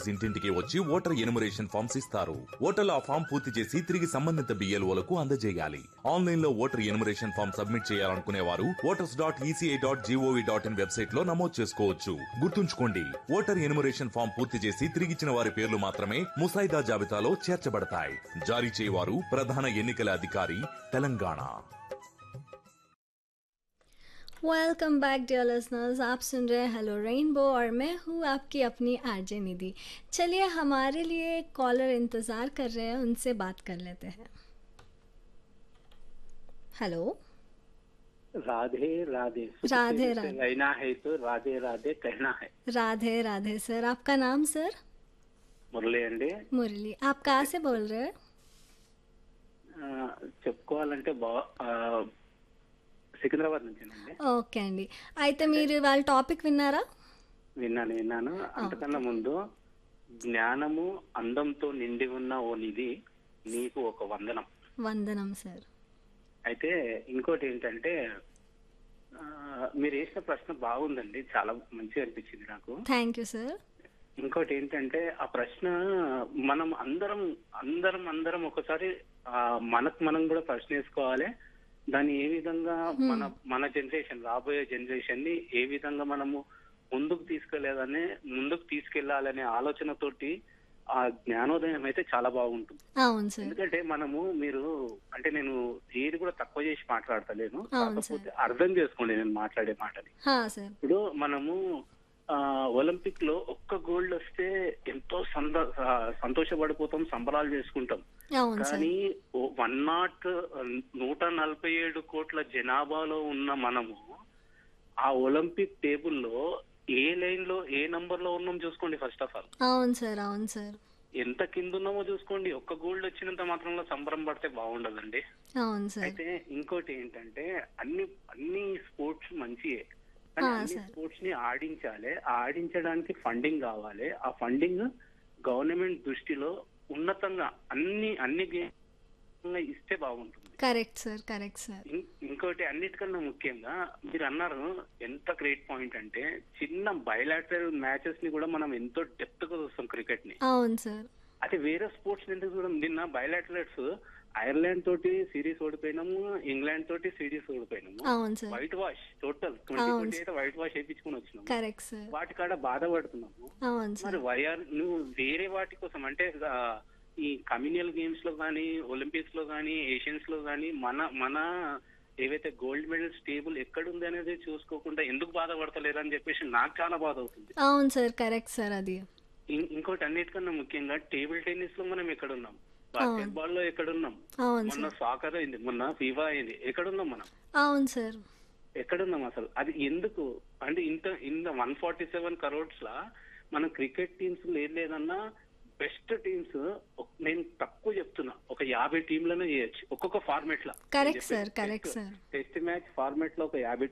Voters ఇంటింటికి వచ్చి voter enumeration forms ఇస్తారు ఓటర్లు ఆ ఫామ్ పూర్తి చేసి తిరిగి సంబంధిత బిఎల్ఓలకు అందజేయాలి ఆన్లైన్ లో ఓటర్ ఎనుమరేషన్ ఫామ్ సబ్మిట్ చేయాలనుకునే వారు voters dot ECI dot GOV dot in website లో నమోదు చేసుకోవచ్చు గుర్తుంచుకోండి ఓటర్ ఎనుమరేషన్ ఫామ్ పూర్తి చేసి తిరిగిచ్చిన వారి పేర్లు మాత్రమే ముసాయిదా జాబితాలో చేర్చబడతాయి జారీ చేయవారు ప్రధాన ఎన్నికల అధికారి Telangana welcome back dear listeners आप सुन रहे हैं हेलो रेनबो और मैं हूँ आपकी अपनी आरजे निधि चलिए हमारे लिए एक कॉलर इंतज़ार कर रहे हैं उनसे बात कर लेते हैं हेलो राधे राधे राधे, से राधे। रहना है तो राधे राधे कहना है राधे राधे सर आपका नाम सर మురళి అండి मुरली आप कहाँ से बोल रहे हैं ఆ, చెప్పుకోవాలంటే బా ఆ, సికింద్రాబాద్ నుంచేనండి ఓకే అండి అయితే మీరు వాళ్ళ టాపిక్ విన్నారా విన్నాను విన్నాను అంతకన్నా ముందు జ్ఞానము అందంతో నిండి ఉన్న ఓ నిధి నీకు ఒక వందనం వందనం సార్ అయితే ఇంకోటి ఏంటంటే ఆ, మీరు వేసిన ప్రశ్న బాగుందండి చాలా మంచిగా అనిపించింది నాకు థ్యాంక్ యూ సార్ ఇంకోటి ఏంటంటే ఆ ప్రశ్న మనం అందరం అందరం అందరం ఒకసారి ఆ, మనకు మనం కూడా ప్రశ్న వేసుకోవాలి దాన్ని ఏ విధంగా మన మన జనరేషన్ రాబోయే జనరేషన్ ని ఏ విధంగా మనము ముందుకు తీసుకెళ్లేదని ముందుకు తీసుకెళ్లాలనే ఆలోచనతోటి ఆ జ్ఞానోదయం అయితే చాలా బాగుంటుంది అవును సార్ ఎందుకంటే మనము మీరు అంటే నేను ఏది కూడా తక్కువ చేసి మాట్లాడతలేను అవును కాకపోతే అర్థం చేసుకోండి నేను మాట్లాడే మాటని హా సార్ ఇప్పుడు మనము ఆ, ఒలింపిక్ లో ఒక్క గోల్డ్ వస్తే ఎంతో సంద ఆ, సంతోషపడిపోతాం సంబరాలు చేసుకుంటాం అవును సార్ కానీ వన్ నాట్ నూట నలభై ఏడు కోట్ల జనాభాలో ఉన్న మనము ఆ ఒలింపిక్ టేబుల్లో ఏ లైన్ లో ఏ నంబర్ లో ఉన్నాం చూసుకోండి ఫస్ట్ ఆఫ్ ఆల్ అవును సార్ అవును సార్ ఎంత కింద ఉన్నామో చూసుకోండి ఒక్క గోల్డ్ వచ్చినంత మాత్రంలో సంబరం పడితే బాగుండదండి అవును సార్ అయితే ఇంకోటి ఏంటంటే అన్ని అన్ని స్పోర్ట్స్ మంచియే కానీ ఆ, అన్ని సరే. స్పోర్ట్స్ ని ఆడించాలి ఆ ఆడించడానికి ఫండింగ్ కావాలి ఆ ఫండింగ్ గవర్నమెంట్ దృష్టిలో ఉన్నతంగా అన్ని అన్ని game ఇస్తే బాగుంటుంది కరెక్ట్ సార్ కరెక్ట్ సార్ ఇం- ఇంకోటి అన్నిటికన్నా ముఖ్యంగా మీరు అన్నారు ఎంత గ్రేట్ పాయింట్ అంటే చిన్న బయలాటరల్ మ్యాచెస్ ని కూడా మనం ఎంతో డెప్త్ గా చూస్తాం క్రికెట్ ని అవును సార్ అయితే వేరే స్పోర్ట్స్ ఎందుకు చూడం నిన్న బయలాటరల్స్ ఐర్లాండ్ తోటి సిరీస్ ఓడిపోయినాము ఇంగ్లాండ్ తోటి సిరీస్ ఓడిపోయినాము అవును sir white wash total twenty అవును. ట్వంటీ అయితే వైట్ వాష్ వేయించుకుని వచ్చినాము కరెక్ట్ సార్ వాటి కాడ బాధపడుతున్నాము అవును మరి సార్ వైఆర్ నువ్వు వేరే వాటి కోసం అంటే ఆ, ఈ కమ్యూనియల్ గేమ్స్ లో కానీ ఒలింపిక్స్ లో కానీ ఏషియన్స్ లో కానీ మన మన ఏవైతే గోల్డ్ మెడల్స్ టేబుల్ ఎక్కడుంది అనేది చూసుకోకుండా ఎందుకు బాధపడతలేరు అని చెప్పేసి నాకు చాలా బాధ అవుతుంది అవును సార్ కరెక్ట్ సార్ అది ఇం- ఇంకోటి అన్నిటికన్నా ముఖ్యంగా టేబుల్ టెన్నిస్ లో మనం ఎక్కడున్నాం బాస్కెట్ బాల్ లో ఎక్కడున్నాం అవును మొన్న సాకర్ అయింది మొన్న ఫీఫా అయింది ఎక్కడున్నాం మనం అవును సార్ ఎక్కడున్నాం అసలు అది ఎందుకు అంటే ఇంత ఇంత వన్ ఫార్టీ సెవెన్ కరోడ్స్ లా మన క్రికెట్ టీమ్స్ లేదు లేదన్నా బెస్ట్ టీమ్స్ నేను తక్కువ చెప్తున్నా ఒక యాభై టీంలను చేయొచ్చు ఒక్కొక్క ఫార్మేట్ లా correct sir correct sir test match format లో ఒక యాభై